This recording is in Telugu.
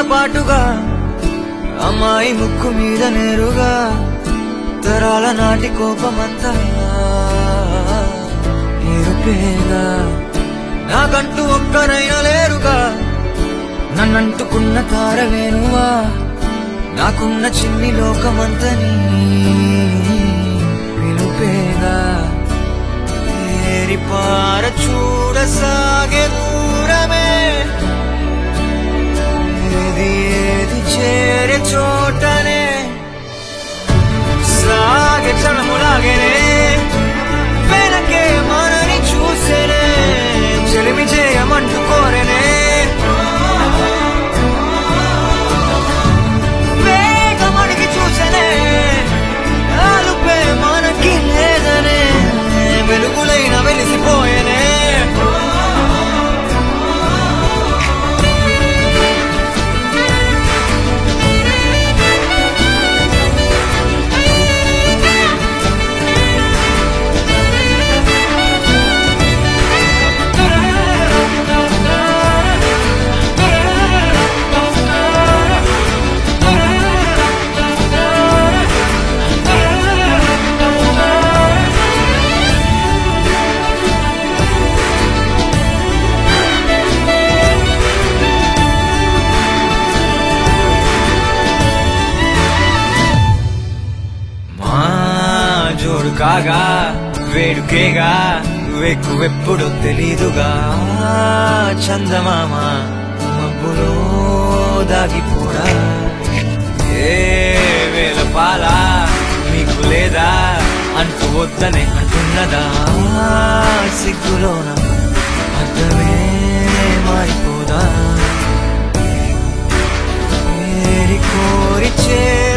పాటుగా అమ్మాయి ముక్కు మీద నేరుగా తరాల నాటి కోపమంతా నిరుపేగా నాకంటూ ఒక్కనైనా లేరుగా నన్నంటుకున్న తారవేనువా నాకున్న చిన్ని లోకమంతని వినుపేగా పార చూడసాగే దూరమే ఏది ఏది చేరే చోటనే సాగే చలములాగేనే వెనకే మనని చూసేనే చెలిమి చేయమంటూ కోరేనే వేగమడిగి చూసేనే ఆలుపే మనకి లేదనే వెలుగులైన వెలిసిపోయేనే మా జోడు కాగా వేడుకేగా వెక్కువెప్పుడు తెలీదుగా చందమామ మబ్బులో దాగిపోడా ఏ వేల పాల మీకు లేదా అంటూ వద్దనే అంటున్నదా సిగ్గులోన అర్థమే మారిపోదా ఏరి కోరి చే